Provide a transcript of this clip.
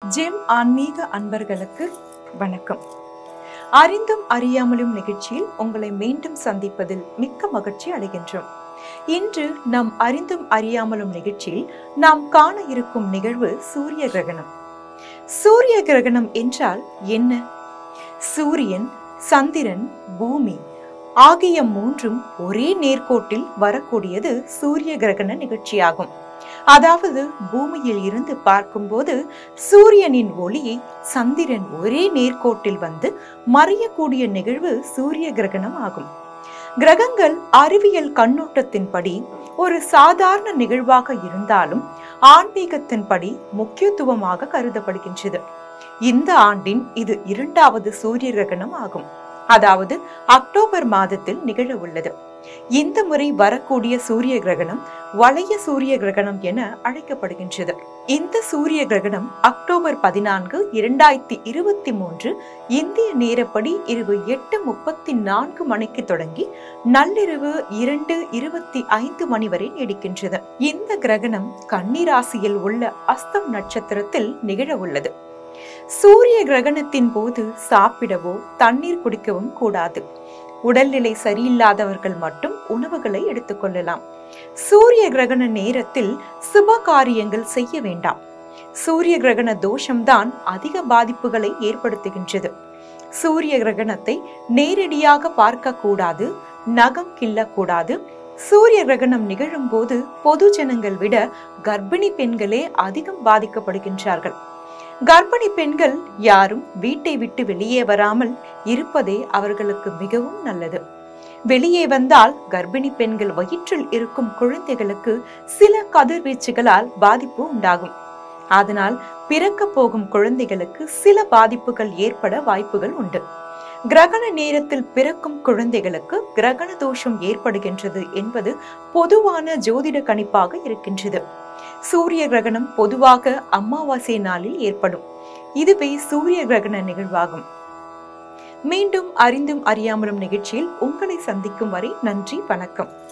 GeM ஆன்மீக அன்பர்களுக்கு வணக்கம் அறிந்தும் அறியாமலும் நிகழ்ச்சியில் உங்களை மீண்டும் சந்திப்பதில் மிக்க மகிழ்ச்சி அடைகின்றோம் இன்று நாம் அறிந்தும் அறியாமலும் நிகழ்ச்சியில் நாம் காண இருக்கும் நிகழ்வு சூரிய கிரகணம் சூரிய கிரகணம் என்றால் என்ன சூரியன் சந்திரன் பூமி ஆகிய மூன்றும் ஒரே நேர்கோட்டில் வரக்கூடியது சூரிய கிரகண நிகழ்ச்சியாகும் அதாவது பூமியில் இருந்து பார்க்கும்போது சூரியனின் ஒளியை சந்திரன் ஒரே நேர்கோட்டில் வந்து மறையக்கூடிய நிகழ்வு சூரிய கிரகணம் ஆகும் கிரகங்கள் அறிவியல் கண்ணோட்டத்தின்படி ஒரு சாதாரண நிகழ்வாக இருந்தாலும் ஆன்மீகத்தின்படி முக்கியத்துவமாக கருதப்படுகின்றது இந்த ஆண்டின் இது இரண்டாவது சூரிய கிரகணம் ஆகும் அதாவது அக்டோபர் மாதத்தில் நிகழ உள்ளது இந்த முறை வரக்கூடிய சூரிய கிரகணம் வளைய சூரிய கிரகணம் என அழைக்கப்படுகின்றது இந்த சூரிய கிரகணம் அக்டோபர் பதினான்கு இரண்டாயிரத்தி இருபத்தி மூன்று இந்திய நேரப்படி இரவு எட்டு முப்பத்தி நான்கு மணிக்கு தொடங்கி நள்ளிரவு இரண்டு இருபத்தி ஐந்து மணி வரை நீடிக்கின்றது இந்த கிரகணம் கன்னிராசியில் உள்ள அஸ்தம் நட்சத்திரத்தில் நிகழ உள்ளது சூரிய கிரகணத்தின் போது சாப்பிடவோ தண்ணீர் குடிக்கவும் கூடாது உடல்நிலை சரியில்லாதவர்கள் மட்டும் உணவுகளை எடுத்துக்கொள்ளலாம் சூரிய கிரகண நேரத்தில் சுப காரியங்கள் செய்ய வேண்டாம் சூரிய கிரகண தோஷம்தான் அதிக பாதிப்புகளை ஏற்படுத்துகின்றது சூரிய கிரகணத்தை நேரடியாக பார்க்க கூடாது நகம் கிள்ளக்கூடாது சூரிய கிரகணம் நிகழும் போது பொது ஜனங்கள் விட கர்ப்பிணி பெண்களே அதிகம் பாதிக்கப்படுகின்றார்கள் கர்ப்பிணி பெண்கள் யாரும் வீட்டை விட்டு வெளியே வராமல் இருப்பதே அவர்களுக்கு மிகவும் நல்லது வெளியே வந்தால் கர்ப்பிணி பெண்கள் வயிற்றில் இருக்கும் குழந்தைகளுக்கு சில கதிர்வீச்சுகளால் பாதிப்பு உண்டாகும் அதனால் பிறக்க போகும் குழந்தைகளுக்கு சில பாதிப்புகள் ஏற்பட வாய்ப்புகள் உண்டு கிரகண நேரத்தில் பிறக்கும் குழந்தைகளுக்கு கிரகண தோஷம் ஏற்படுகின்றது என்பது பொதுவான ஜோதிட கணிப்பாக இருக்கின்றது சூரிய கிரகணம் பொதுவாக அமாவாசை நாளில் ஏற்படும் இதுவே சூரிய கிரகண நிகழ்வாகும் மீண்டும் அறிந்தும் அறியாமலும் நிகழ்ச்சியில் உங்களை சந்திக்கும் வரை நன்றி வணக்கம்